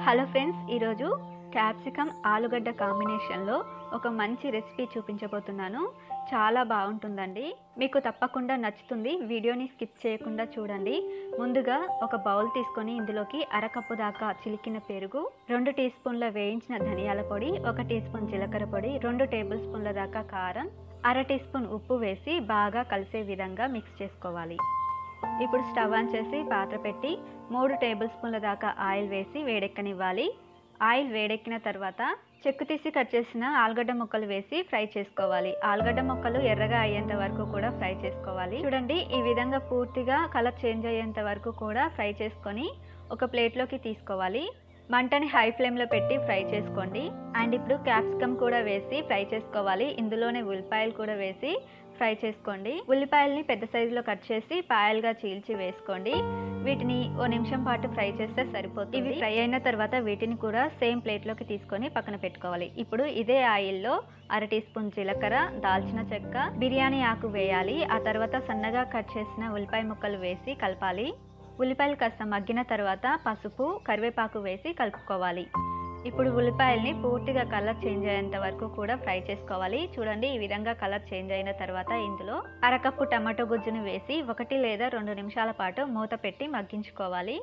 hello friends ఈరోజు capsicum ఆలుగడ్డ కాంబినేషన్లో ఒక మంచి రెసిపీ చూపించబోతున్నాను చాలా బాగుంటుందండి మీకు తప్పకుండా నచ్చుతుంది వీడియోని స్కిప్ చేయకుండా చూడండి ముందుగా ఒక బౌల్ తీసుకొని ఇందులోకి అరకప్పు దాకా చిలికిన పెరుగు రెండు టీ స్పూన్ల వేయించిన ధనియాల పొడి ఒక టీ స్పూన్ జీలకర్ర పొడి రెండు టేబుల్ స్పూన్ల దాకా కారం అర టీ స్పూన్ ఉప్పు వేసి బాగా కలిసే విధంగా మిక్స్ చేసుకోవాలి ఇప్పుడు స్టవ్ ఆన్ చేసి పాత్ర పెట్టి మూడు టేబుల్ స్పూన్ల దాకా ఆయిల్ వేసి వేడెక్కనివ్వాలి ఆయిల్ వేడెక్కిన తర్వాత చెక్కు తీసి కట్ చేసిన ఆలుగడ్డ ముక్కలు వేసి ఫ్రై చేసుకోవాలి ఆలుగడ్డ ముక్కలు ఎర్రగా అయ్యేంత వరకు కూడా ఫ్రై చేసుకోవాలి చూడండి ఈ విధంగా పూర్తిగా కలర్ చేంజ్ అయ్యేంత వరకు కూడా ఫ్రై చేసుకొని ఒక ప్లేట్లోకి తీసుకోవాలి మంటని హై ఫ్లేమ్లో పెట్టి ఫ్రై చేసుకోండి అండ్ ఇప్పుడు క్యాప్సికమ్ కూడా వేసి ఫ్రై చేసుకోవాలి ఇందులోనే ఉల్లిపాయలు కూడా వేసి ఫ్రై చేసుకోండి ఉల్లిపాయల్ని పెద్ద సైజులో కట్ చేసి పాయలుగా చీల్చి వేసుకోండి వీటిని ఓ నిమిషం పాటు ఫ్రై చేస్తే సరిపోతుంది ఇవి ఫ్రై అయిన తర్వాత వీటిని కూడా సేమ్ ప్లేట్లోకి తీసుకొని పక్కన పెట్టుకోవాలి ఇప్పుడు ఇదే ఆయిల్లో అర టీ స్పూన్ జీలకర్ర దాల్చిన చెక్క బిర్యానీ ఆకు వేయాలి ఆ తర్వాత సన్నగా కట్ చేసిన ఉల్లిపాయ ముక్కలు వేసి కలపాలి ఉల్లిపాయలు కాస్త మగ్గిన తర్వాత పసుపు కరివేపాకు వేసి కలుపుకోవాలి ఇప్పుడు ఉల్లిపాయల్ని పూర్తిగా కలర్ చేంజ్ అయ్యేంత వరకు కూడా ఫ్రై చేసుకోవాలి చూడండి ఈ విధంగా కలర్ చేంజ్ అయిన తర్వాత ఇందులో అరకప్పు టమాటో గుజ్జును వేసి ఒకటి లేదా రెండు నిమిషాల పాటు మూత పెట్టి మగ్గించుకోవాలి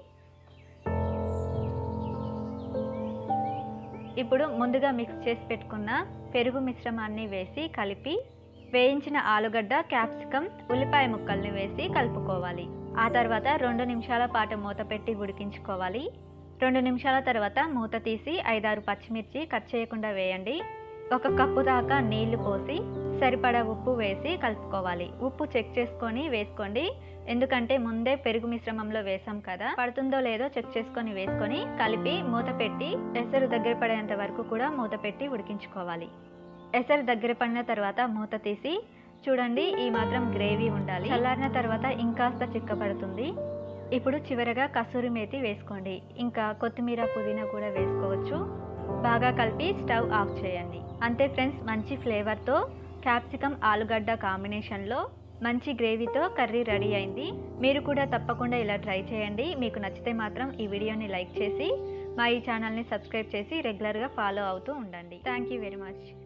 ఇప్పుడు ముందుగా మిక్స్ చేసి పెట్టుకున్న పెరుగు మిశ్రమాన్ని వేసి కలిపి వేయించిన ఆలుగడ్డ క్యాప్సికమ్ ఉల్లిపాయ ముక్కల్ని వేసి కలుపుకోవాలి ఆ తర్వాత రెండు నిమిషాల పాటు మూత పెట్టి ఉడికించుకోవాలి రెండు నిమిషాల తర్వాత మూత తీసి ఐదారు పచ్చిమిర్చి కట్ చేయకుండా వేయండి ఒక కప్పు దాకా నీళ్లు పోసి సరిపడా ఉప్పు వేసి కలుపుకోవాలి ఉప్పు చెక్ చేసుకొని వేసుకోండి ఎందుకంటే ముందే పెరుగు మిశ్రమంలో వేసాం కదా పడుతుందో లేదో చెక్ చేసుకొని వేసుకొని కలిపి మూత పెట్టి ఎసరు దగ్గర పడేంత వరకు కూడా మూత పెట్టి ఉడికించుకోవాలి ఎసరు దగ్గర పడిన తర్వాత మూత తీసి చూడండి ఈ మాత్రం గ్రేవీ ఉండాలి చల్లారిన తర్వాత ఇంకాస్త చిక్కపడుతుంది ఇప్పుడు చివరగా కసూరి మేతి వేసుకోండి ఇంకా కొత్తిమీర పుదీనా కూడా వేసుకోవచ్చు బాగా కలిపి స్టవ్ ఆఫ్ చేయండి అంతే ఫ్రెండ్స్ మంచి ఫ్లేవర్తో క్యాప్సికమ్ ఆలుగడ్డ కాంబినేషన్లో మంచి గ్రేవీతో కర్రీ రెడీ అయింది మీరు కూడా తప్పకుండా ఇలా ట్రై చేయండి మీకు నచ్చితే మాత్రం ఈ వీడియోని లైక్ చేసి మా ఈ ఛానల్ని సబ్స్క్రైబ్ చేసి రెగ్యులర్గా ఫాలో అవుతూ ఉండండి థ్యాంక్ యూ వెరీ మచ్